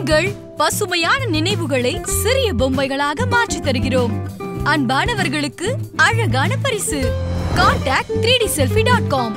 உங்கள் பசுமையான நினைவுகளை சிறிய பொம்மைகளாக மாற்றித் தருகிறோம் அன்பானவர்களுக்கு அழகான பரிசு contact three D selfie dot com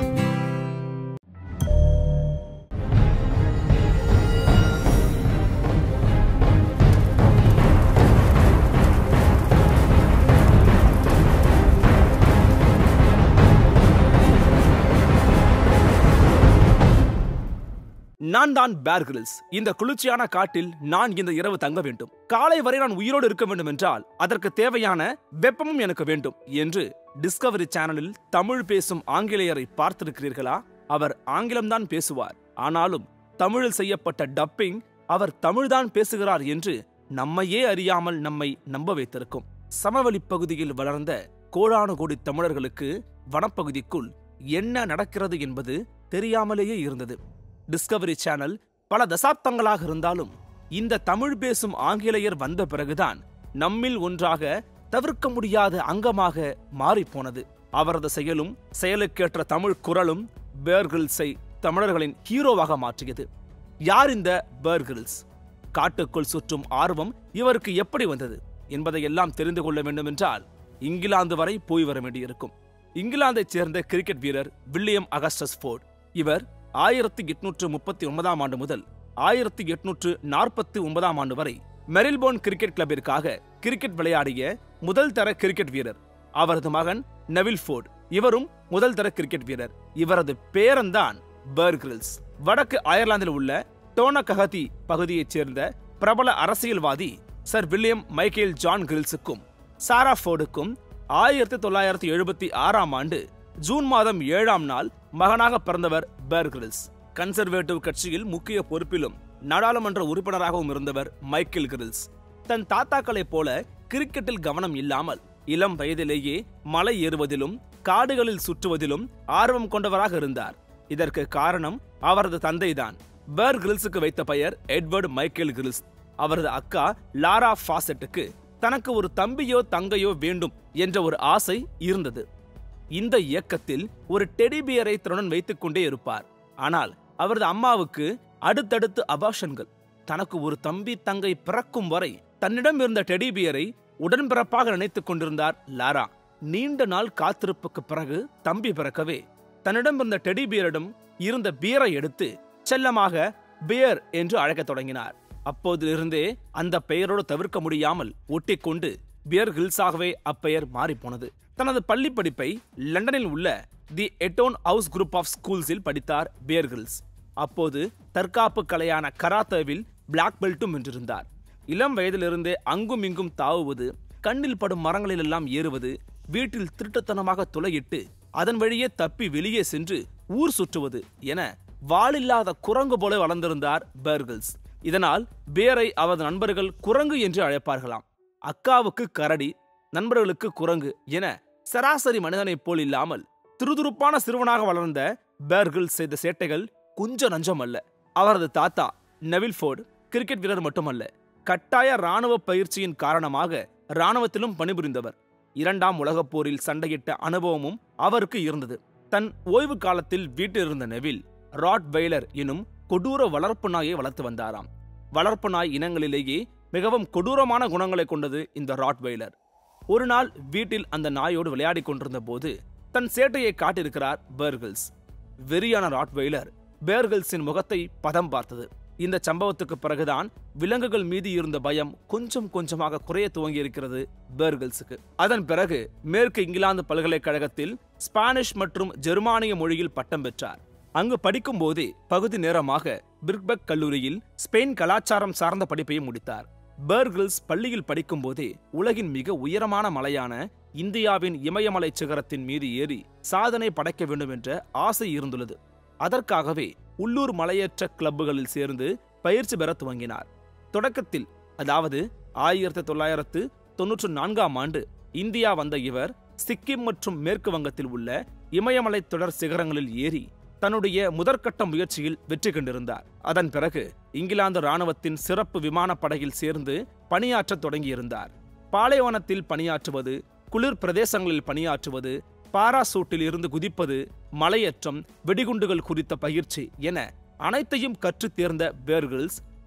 நான் தான் பேர் கிரில்ஸ் இந்த குளிர்ச்சியான காட்டில் நான் இந்த இரவு தங்க வேண்டும் காலை வரை நான் உயிரோடு இருக்க வேண்டும் என்றால் அதற்கு தேவையான வெப்பமும் எனக்கு வேண்டும் என்று டிஸ்கவரி சேனலில் தமிழ் பேசும் ஆங்கிலேயரை பார்த்திருக்கிறீர்களா அவர் ஆங்கிலம்தான் பேசுவார் ஆனாலும் தமிழில் செய்யப்பட்ட டப்பிங் அவர் தமிழ்தான் பேசுகிறார் என்று நம்மையே அறியாமல் நம்மை நம்ப வைத்திருக்கும் சமவெளி பகுதியில் வளர்ந்த கோடானு கோடி தமிழர்களுக்கு வனப்பகுதிக்குள் என்ன நடக்கிறது என்பது தெரியாமலேயே இருந்தது டிஸ்கவரி சேனல் பல தசாப்தங்களாக இருந்தாலும் இந்த தமிழ் பேசும் ஆங்கிலேயர் வந்த பிறகுதான் நம்மில் ஒன்றாக தவிர்க்க முடியாத அங்கமாக மாறிப்போனது அவரது செயலும் செயலுக்கேற்ற தமிழ் குரலும் பேர்கில்ஸை தமிழர்களின் ஹீரோவாக மாற்றியது யார் இந்த பேர்கில்ஸ் காட்டுக்குள் சுற்றும் ஆர்வம் இவருக்கு எப்படி வந்தது என்பதையெல்லாம் தெரிந்து கொள்ள வேண்டுமென்றால் இங்கிலாந்து வரை போய் வர வேண்டியிருக்கும் இங்கிலாந்தைச் சேர்ந்த கிரிக்கெட் வீரர் வில்லியம் அகஸ்டஸ் ஃபோர்ட் இவர் ஆயிரத்தி எட்நூற்று முப்பத்தி ஒன்பதாம் ஆண்டு முதல் ஆயிரத்தி எட்நூற்று நாற்பத்தி ஒன்பதாம் ஆண்டு வரை மெரில்போர்ன் கிரிக்கெட் கிளப்பிற்காக கிரிக்கெட் விளையாடிய முதல் தர கிரிக்கெட் வீரர் அவரது மகன் நெவில் ஃபோர்ட் இவரும் முதல் தர கிரிக்கெட் வீரர் இவரது பேரன்தான் பேர் கிரில்ஸ் வடக்கு அயர்லாந்தில் உள்ள டோனகஹதி பகுதியைச் சேர்ந்த பிரபல அரசியல்வாதி சர் வில்லியம் மைக்கேல் ஜான் கிரில்ஸுக்கும் சாரா ஃபோர்டுக்கும் ஆயிரத்தி தொள்ளாயிரத்தி எழுபத்தி ஆறாம் ஆண்டு ஜூன் மாதம் ஏழாம் நாள் மகனாக பிறந்தவர் பேர் கிரில்ஸ் கன்சர்வேட்டிவ் கட்சியில் முக்கிய பொறுப்பிலும் நாடாளுமன்ற உறுப்பினராகவும் இருந்தவர் மைக்கேல் கிரில்ஸ் தன் தாத்தாக்களைப் போல கிரிக்கெட்டில் கவனம் இல்லாமல் இளம் வயதிலேயே மலை ஏறுவதிலும் காடுகளில் சுற்றுவதிலும் ஆர்வம் கொண்டவராக இருந்தார் இதற்கு காரணம் அவரது தந்தைதான் பேர் கிரில்ஸுக்கு வைத்த பெயர் எட்வர்ட் மைக்கேல் கிரில்ஸ் அவரது அக்கா லாரா ஃபாசெட்டுக்கு தனக்கு ஒரு தம்பியோ தங்கையோ வேண்டும் என்ற ஒரு ஆசை இருந்தது இந்த இயக்கத்தில் ஒரு டெடி பியரை தன்னுடன் வைத்துக் கொண்டே இருப்பார் ஆனால் அவரது அம்மாவுக்கு அடுத்தடுத்து அபாஷன்கள் தனக்கு ஒரு தம்பி தங்கை பிறக்கும் வரை தன்னிடம் இருந்த டெடி பியரை உடன்பிறப்பாக நினைத்துக் கொண்டிருந்தார் லாரா நீண்ட நாள் காத்திருப்புக்கு பிறகு தம்பி பிறக்கவே தன்னிடம் இருந்த டெடி பியரிடம் இருந்த பியரை எடுத்து செல்லமாக பியர் என்று அழைக்கத் தொடங்கினார் அப்போதிலிருந்தே அந்த பெயரோடு தவிர்க்க முடியாமல் ஒட்டிக்கொண்டு பியர் ஹில்ஸாகவே அப்பெயர் மாறிப்போனது தனது பள்ளி படிப்பை லண்டனில் உள்ள the Eton house group of ஸ்கூல்ஸில் படித்தார் பியர் ஹில்ஸ் அப்போது தற்காப்பு கலையான கராத்தேவில் பிளாக் பெல்ட்டும் வென்றிருந்தார் இளம் வயதிலிருந்தே அங்கும் இங்கும் தாவுவது கண்ணில் படும் மரங்களிலெல்லாம் ஏறுவது வீட்டில் திருட்டுத்தனமாக துளையிட்டு அதன் வழியே தப்பி வெளியே சென்று ஊர் சுற்றுவது என வாளில்லாத குரங்கு போல வளர்ந்திருந்தார் பேர்கில்ஸ் இதனால் பேரை அவரது நண்பர்கள் குரங்கு என்று அழைப்பார்களாம் அக்காவுக்கு கரடி நண்பர்களுக்கு குரங்கு என சராசரி மனிதனைப் போல் இல்லாமல் துருதுருப்பான சிறுவனாக வளர்ந்த பேர்கில் செய்த சேட்டைகள் கொஞ்சம் நஞ்சம் அல்ல அவரது தாத்தா நெவில் ஃபோர்டு கிரிக்கெட் வீரர் மட்டுமல்ல கட்டாய ராணுவ பயிற்சியின் காரணமாக ராணுவத்திலும் பணிபுரிந்தவர் இரண்டாம் உலகப் போரில் சண்டையிட்ட அனுபவமும் அவருக்கு இருந்தது தன் ஓய்வு காலத்தில் வீட்டில் இருந்த நெவில் ராட் வெய்லர் எனும் கொடூர வளர்ப்பு நாயை வளர்த்து வந்தாராம் வளர்ப்பு நாய் இனங்களிலேயே மிகவும் கொடூரமான குணங்களை கொண்டது இந்த ராட் வெய்லர் ஒரு நாள் வீட்டில் அந்த நாயோடு விளையாடிக் கொண்டிருந்த போது தன் சேட்டையை காட்டியிருக்கிறார் பேர்கில்ஸ் வெறியான ராட்வெய்லர் பேர்கில்ஸின் முகத்தை பதம் பார்த்தது இந்த சம்பவத்துக்கு பிறகுதான் விலங்குகள் மீது இருந்த பயம் கொஞ்சம் கொஞ்சமாக குறைய துவங்கியிருக்கிறது பேர்கில்ஸுக்கு அதன் பிறகு மேற்கு இங்கிலாந்து பல்கலைக்கழகத்தில் ஸ்பானிஷ் மற்றும் ஜெர்மானிய மொழியில் பட்டம் பெற்றார் அங்கு படிக்கும் போதே பகுதி நேரமாக பிர்க்பெக் கல்லூரியில் ஸ்பெயின் கலாச்சாரம் சார்ந்த படிப்பையும் முடித்தார் பேர்கில்ஸ் பள்ளியில் படிக்கும் போதே உலகின் மிக உயரமான மலையான இந்தியாவின் இமயமலை சிகரத்தின் மீது ஏறி சாதனை படைக்க வேண்டும் என்ற ஆசை இருந்துள்ளது அதற்காகவே உள்ளூர் மலையேற்ற கிளப்புகளில் சேர்ந்து பயிற்சி பெற துவங்கினார் தொடக்கத்தில் அதாவது ஆயிரத்தி தொள்ளாயிரத்து தொன்னூற்று நான்காம் ஆண்டு இந்தியா வந்த இவர் சிக்கிம் மற்றும் மேற்கு வங்கத்தில் உள்ள இமயமலை தொடர் சிகரங்களில் ஏறி தன்னுடைய முதற்கட்ட முயற்சியில் வெற்றி கண்டிருந்தார் அதன் பிறகு இங்கிலாந்து ராணுவத்தின் சிறப்பு விமானப்படையில் சேர்ந்து பணியாற்றத் தொடங்கியிருந்தார் பாலைவனத்தில் பணியாற்றுவது குளிர் பிரதேசங்களில் பணியாற்றுவது பாராசூட்டில் இருந்து குதிப்பது மலையேற்றம் வெடிகுண்டுகள் குறித்த பயிற்சி என அனைத்தையும் கற்றுத் தேர்ந்த பேர்கில்ஸ்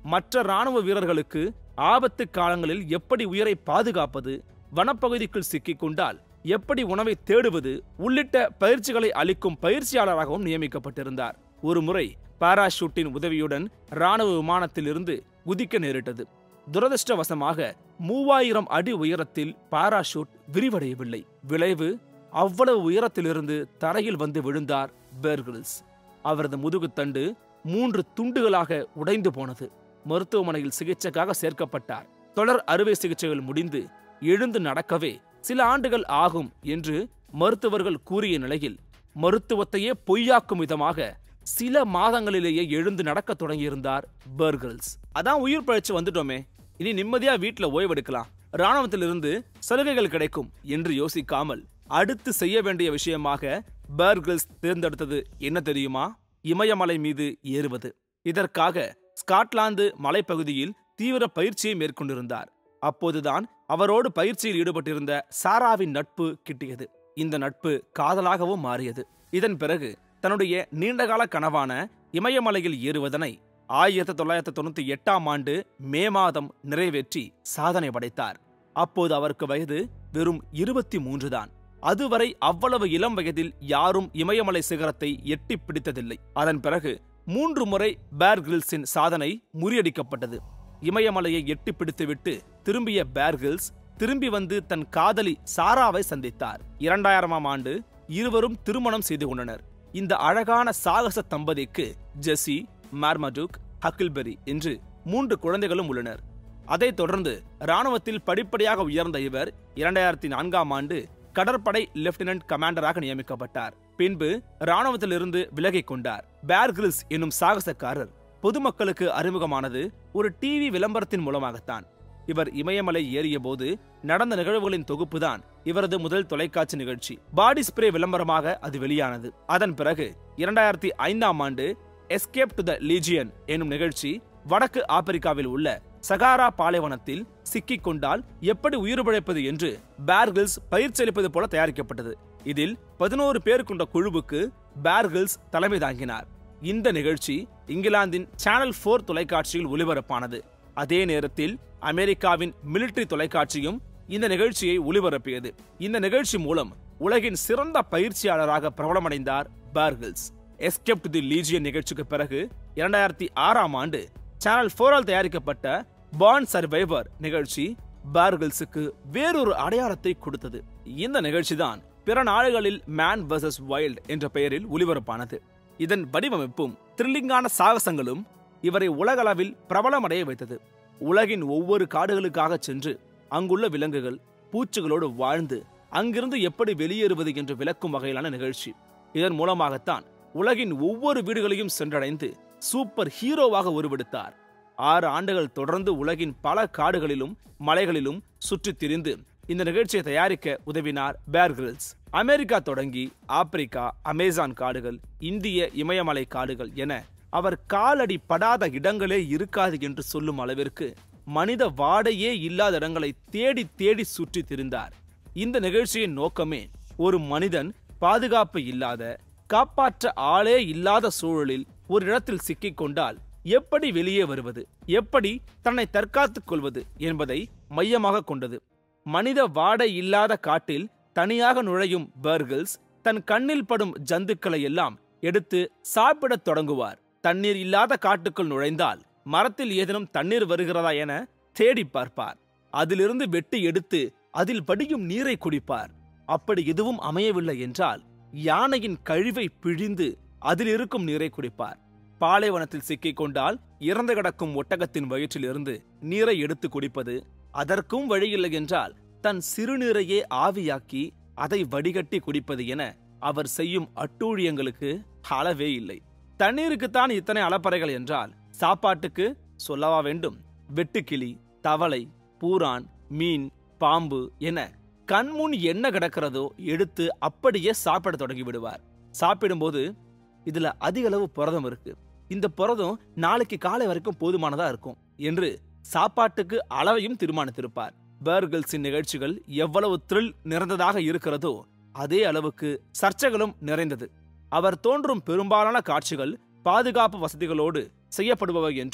மற்ற ராணுவ வீரர்களுக்கு ஆபத்து காலங்களில் எப்படி உயிரை பாதுகாப்பது வனப்பகுதிக்குள் சிக்கிக் கொண்டால் எப்படி உணவை தேடுவது உள்ளிட்ட பயிற்சிகளை அளிக்கும் பயிற்சியாளராகவும் நியமிக்கப்பட்டிருந்தார் ஒரு முறை பாராஷூட்டின் உதவியுடன் ராணுவ விமானத்திலிருந்து குதிக்க நேரிட்டது துரதிருஷ்டவசமாக மூவாயிரம் அடி உயரத்தில் பாராஷூட் விரிவடையவில்லை விளைவு அவ்வளவு உயரத்திலிருந்து தரையில் வந்து விழுந்தார் பேர்கில்ஸ் அவரது முதுகுத்தண்டு மூன்று துண்டுகளாக உடைந்து போனது மருத்துவமனையில் சிகிச்சைக்காக சேர்க்கப்பட்டார் தொடர் அறுவை சிகிச்சைகள் முடிந்து எழுந்து நடக்கவே சில ஆண்டுகள் ஆகும் என்று மருத்துவர்கள் கூறிய நிலையில் மருத்துவத்தையே பொய்யாக்கும் விதமாக சில மாதங்களிலேயே எழுந்து நடக்கத் தொடங்கியிருந்தார் பர்கிள்ஸ் அதான் உயிர் பழிச்சு வந்துட்டோமே இனி நிம்மதியா வீட்ல ஓய்வெடுக்கலாம் ராணுவத்திலிருந்து சலுகைகள் கிடைக்கும் என்று யோசிக்காமல் அடுத்து செய்ய வேண்டிய விஷயமாக பர்கிள்ஸ் தேர்ந்தெடுத்தது என்ன தெரியுமா இமயமலை மீது ஏறுவது இதற்காக ஸ்காட்லாந்து மலைப்பகுதியில் தீவிர பயிற்சியை மேற்கொண்டிருந்தார் அப்போதுதான் அவரோடு பயிற்சியில் ஈடுபட்டிருந்த சாராவின் நட்பு கிட்டியது இந்த நட்பு காதலாகவும் மாறியது இதன் பிறகு தன்னுடைய நீண்டகால கனவான இமயமலையில் ஏறுவதனை ஆயிரத்தி தொள்ளாயிரத்தி தொண்ணூத்தி எட்டாம் ஆண்டு மே மாதம் நிறைவேற்றி சாதனை படைத்தார் அப்போது அவருக்கு வயது வெறும் இருபத்தி மூன்று தான் அதுவரை அவ்வளவு இளம் வயதில் யாரும் இமயமலை சிகரத்தை எட்டி பிடித்ததில்லை அதன் பிறகு மூன்று முறை பேர் கிரில்ஸின் சாதனை முறியடிக்கப்பட்டது இமயமலையை எட்டி பிடித்துவிட்டு திரும்பிய பேர் கிரில்ஸ் திரும்பி வந்து தன் காதலி சாராவை சந்தித்தார் இரண்டாயிரமாம் ஆண்டு இருவரும் திருமணம் செய்து கொண்டனர் இந்த அழகான சாகச தம்பதிக்கு ஜெசி மார்மடுக் ஹக்கில்பெரி என்று மூன்று குழந்தைகளும் உள்ளனர் அதைத் தொடர்ந்து ராணுவத்தில் படிப்படியாக உயர்ந்த இவர் இரண்டாயிரத்தி நான்காம் ஆண்டு கடற்படை லெப்டினன்ட் கமாண்டராக நியமிக்கப்பட்டார் பின்பு ராணுவத்திலிருந்து விலகிக் கொண்டார் பேர் கிரில்ஸ் என்னும் சாகசக்காரர் பொதுமக்களுக்கு அறிமுகமானது ஒரு டிவி விளம்பரத்தின் மூலமாகத்தான் இவர் இமயமலை ஏறிய போது நடந்த நிகழ்வுகளின் தொகுப்புதான் இவரது முதல் தொலைக்காட்சி நிகழ்ச்சி பாடி ஸ்ப்ரே விளம்பரமாக அது வெளியானது அதன் பிறகு இரண்டாயிரத்தி ஐந்தாம் ஆண்டு எஸ்கேப் டு த லீஜியன் என்னும் நிகழ்ச்சி வடக்கு ஆப்பிரிக்காவில் உள்ள சகாரா பாலைவனத்தில் சிக்கிக் கொண்டால் எப்படி உயிர் பிழைப்பது என்று பேர்கில்ஸ் பயிற்சி அளிப்பது போல தயாரிக்கப்பட்டது இதில் பதினோரு பேர் கொண்ட குழுவுக்கு பேர்கில்ஸ் தலைமை தாங்கினார் இந்த நிகழ்ச்சி இங்கிலாந்தின் சேனல் போர் தொலைக்காட்சியில் ஒளிபரப்பானது அதே நேரத்தில் அமெரிக்காவின் மிலிட்டரி தொலைக்காட்சியும் இந்த நிகழ்ச்சியை ஒளிபரப்பியது இந்த நிகழ்ச்சி மூலம் உலகின் சிறந்த பயிற்சியாளராக பிரபலமடைந்தார் Bear Grylls escape to the Legion நிகழ்ச்சிக்கு பிறகு இரண்டாயிரத்தி ஆறாம் ஆண்டு சேனல் போரால் தயாரிக்கப்பட்ட பான் சர்வைவர் நிகழ்ச்சி பார்கில்ஸுக்கு வேறொரு அடையாளத்தை கொடுத்தது இந்த நிகழ்ச்சிதான் பிற நாடுகளில் மேன் வர்சஸ் வைல்ட் என்ற பெயரில் ஒளிபரப்பானது இதன் வடிவமைப்பும் த்ரில்லிங்கான சாகசங்களும் இவரை உலகளவில் பிரபலமடைய வைத்தது உலகின் ஒவ்வொரு காடுகளுக்காக சென்று அங்குள்ள விலங்குகள் பூச்சிகளோடு வாழ்ந்து அங்கிருந்து எப்படி வெளியேறுவது என்று விளக்கும் வகையிலான நிகழ்ச்சி இதன் மூலமாகத்தான் உலகின் ஒவ்வொரு வீடுகளையும் சென்றடைந்து சூப்பர் ஹீரோவாக உருவெடுத்தார் ஆறு ஆண்டுகள் தொடர்ந்து உலகின் பல காடுகளிலும் மலைகளிலும் சுற்றித் திரிந்து இந்த நிகழ்ச்சியை தயாரிக்க உதவினார் பேர் கிரில்ஸ் அமெரிக்கா தொடங்கி ஆப்பிரிக்கா அமேசான் காடுகள் இந்திய இமயமலை காடுகள் என அவர் காலடி படாத இடங்களே இருக்காது என்று சொல்லும் அளவிற்கு மனித வாடையே இல்லாத இடங்களை தேடி தேடி சுற்றி திரிந்தார் இந்த நிகழ்ச்சியின் நோக்கமே ஒரு மனிதன் பாதுகாப்பு இல்லாத காப்பாற்ற ஆளே இல்லாத சூழலில் ஒரு இடத்தில் சிக்கிக் கொண்டால் எப்படி வெளியே வருவது எப்படி தன்னை தற்காத்துக் கொள்வது என்பதை மையமாக கொண்டது மனித வாடை இல்லாத காட்டில் தனியாக நுழையும் பர்கில்ஸ் தன் கண்ணில் படும் ஜந்துக்களை எல்லாம் எடுத்து சாப்பிடத் தொடங்குவார் தண்ணீர் இல்லாத காட்டுக்குள் நுழைந்தால் மரத்தில் ஏதேனும் தண்ணீர் வருகிறதா என தேடி பார்ப்பார் அதிலிருந்து வெட்டி எடுத்து அதில் படியும் நீரை குடிப்பார் அப்படி எதுவும் அமையவில்லை என்றால் யானையின் கழிவை பிழிந்து அதில் இருக்கும் நீரை குடிப்பார் பாலைவனத்தில் சிக்கிக் கொண்டால் இறந்து கிடக்கும் ஒட்டகத்தின் வயிற்றிலிருந்து நீரை எடுத்து குடிப்பது அதற்கும் வழியில்லை என்றால் தன் சிறுநீரையே ஆவியாக்கி அதை வடிகட்டி குடிப்பது என அவர் செய்யும் அட்டூழியங்களுக்கு அளவே இல்லை தண்ணீருக்குத்தான் இத்தனை அலப்பறைகள் என்றால் சாப்பாட்டுக்கு சொல்லவா வேண்டும் வெட்டுக்கிளி தவளை பூரான் மீன் பாம்பு என கண்முன் என்ன கிடக்கிறதோ எடுத்து அப்படியே சாப்பிட தொடங்கி விடுவார் சாப்பிடும்போது இதுல அதிக அளவு புரதம் இருக்கு இந்த புரதம் நாளைக்கு காலை வரைக்கும் போதுமானதா இருக்கும் என்று சாப்பாட்டுக்கு அளவையும் தீர்மானித்திருப்பார் பேர்கில்ஸின் நிகழ்ச்சிகள் எவ்வளவு த்ரில் நிறைந்ததாக இருக்கிறதோ அதே அளவுக்கு சர்ச்சைகளும் நிறைந்தது அவர் தோன்றும் பெரும்பாலான காட்சிகள் பாதுகாப்பு வசதிகளோடு செய்யப்படுபவை என்றும்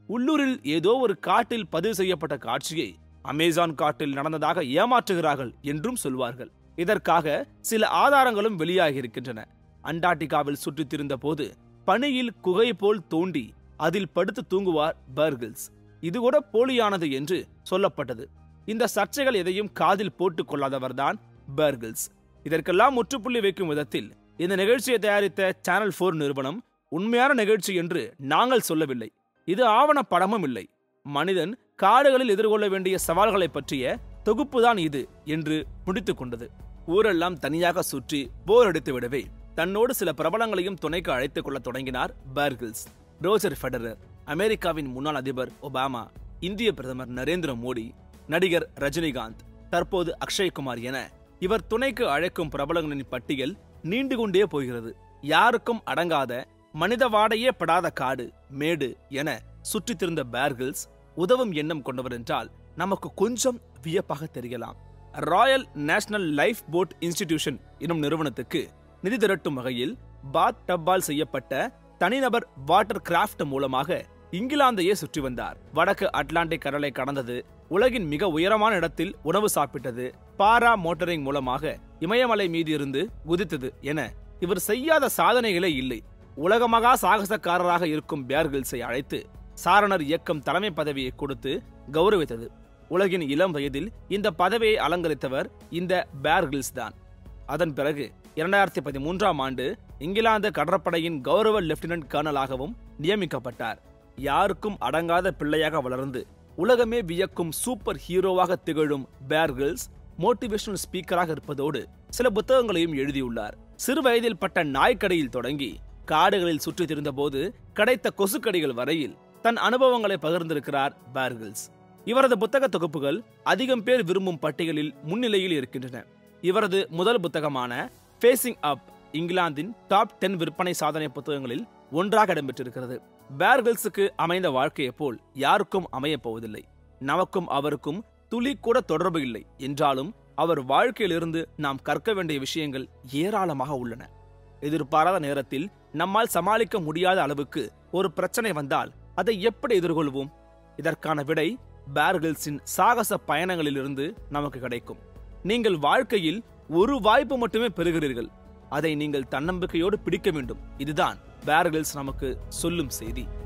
உள்ளூரில் ஏதோ ஒரு காட்டில் பதிவு செய்யப்பட்ட காட்சியை அமேசான் காட்டில் நடந்ததாக ஏமாற்றுகிறார்கள் என்றும் சொல்வார்கள் இதற்காக சில ஆதாரங்களும் வெளியாகியிருக்கின்றன அண்டார்டிகாவில் சுற்றித் திரிந்த போது பனியில் குகை போல் தோண்டி அதில் படுத்து தூங்குவார் பர்கிள்ஸ் இது கூட போலியானது என்று சொல்லப்பட்டது இந்த சர்ச்சைகள் எதையும் காதில் போட்டுக் கொள்ளாதவர்தான் பர்கிள்ஸ் இதற்கெல்லாம் முற்றுப்புள்ளி வைக்கும் விதத்தில் இந்த நிகழ்ச்சியை தயாரித்த சேனல் போர் நிறுவனம் உண்மையான நிகழ்ச்சி என்று நாங்கள் சொல்லவில்லை இது ஆவண படமும் இல்லை மனிதன் காடுகளில் எதிர்கொள்ள வேண்டிய சவால்களை பற்றிய தொகுப்புதான் இது என்று முடித்துக் கொண்டது ஊரெல்லாம் தனியாக சுற்றி போர் அடித்து விடவே தன்னோடு சில பிரபலங்களையும் துணைக்கு அழைத்துக் கொள்ள தொடங்கினார் பர்கிள்ஸ் ரோஜர் ஃபெடரர் அமெரிக்காவின் முன்னாள் அதிபர் ஒபாமா இந்திய பிரதமர் நரேந்திர மோடி நடிகர் ரஜினிகாந்த் தற்போது அக்ஷய்குமார் என இவர் துணைக்கு அழைக்கும் பிரபலங்களின் பட்டியல் நீண்டு கொண்டே போகிறது யாருக்கும் அடங்காத மனித வாடையே படாத காடு மேடு என சுற்றித் திருந்த பேர்கிள்ஸ் உதவும் எண்ணம் கொண்டவர் என்றால் நமக்கு கொஞ்சம் வியப்பாக தெரியலாம் Royal National Life boat institution எனும் நிறுவனத்துக்கு நிதி திரட்டும் வகையில் பாத் டப்பால் செய்யப்பட்ட தனிநபர் வாட்டர் கிராஃப்ட் மூலமாக இங்கிலாந்தையே சுற்றி வந்தார் வடக்கு அட்லாண்டிக் கடலை கடந்தது உலகின் மிக உயரமான இடத்தில் உணவு சாப்பிட்டது பாரா மோட்டரிங் மூலமாக இமயமலை மீது இருந்து குதித்தது என இவர் செய்யாத சாதனைகளே இல்லை உலகமகா சாகசக்காரராக இருக்கும் பேர்கில்ஸை அழைத்து சாரணர் இயக்கம் தலைமை பதவியை கொடுத்து கௌரவித்தது உலகின் இளம் வயதில் இந்த பதவியை அலங்கரித்தவர் இந்த பேர்கில்ஸ் தான் அதன் பிறகு இரண்டாயிரத்தி பதிமூன்றாம் ஆண்டு இங்கிலாந்து கடற்படையின் கௌரவ லெப்டினன்ட் கர்னலாகவும் நியமிக்கப்பட்டார் யாருக்கும் அடங்காத பிள்ளையாக வளர்ந்து உலகமே வியக்கும் சூப்பர் ஹீரோவாக திகழும் பேர்கில்ஸ் மோட்டிவேஷனல் ஸ்பீக்கராக இருப்பதோடு சில புத்தகங்களையும் எழுதியுள்ளார் சிறு வயதில் பட்ட நாய்க்கடையில் தொடங்கி காடுகளில் சுற்றித் திரிந்தபோது கிடைத்த கொசுக்கடிகள் வரையில் தன் அனுபவங்களை பகிர்ந்திருக்கிறார் பேர்கில்ஸ் இவரது புத்தக தொகுப்புகள் அதிகம் பேர் விரும்பும் பட்டியலில் முன்னிலையில் இருக்கின்றன இவரது முதல் புத்தகமான ஃபேசிங் அப் இங்கிலாந்தின் டாப் டென் விற்பனை சாதனை புத்தகங்களில் ஒன்றாக இடம்பெற்றிருக்கிறது பேர்கில்ஸுக்கு அமைந்த வாழ்க்கையைப் போல் யாருக்கும் அமையப் போவதில்லை நமக்கும் அவருக்கும் துளி கூட தொடர்பு இல்லை என்றாலும் அவர் வாழ்க்கையிலிருந்து நாம் கற்க வேண்டிய விஷயங்கள் ஏராளமாக உள்ளன எதிர்பாராத நேரத்தில் நம்மால் சமாளிக்க முடியாத அளவுக்கு ஒரு பிரச்சனை வந்தால் அதை எப்படி எதிர்கொள்வோம் இதற்கான விடை பேர்கில்ஸின் சாகச பயணங்களிலிருந்து நமக்கு கிடைக்கும் நீங்கள் வாழ்க்கையில் ஒரு வாய்ப்பு மட்டுமே பெறுகிறீர்கள் அதை நீங்கள் தன்னம்பிக்கையோடு பிடிக்க வேண்டும் இதுதான் பேர்கில்ஸ் நமக்கு சொல்லும் செய்தி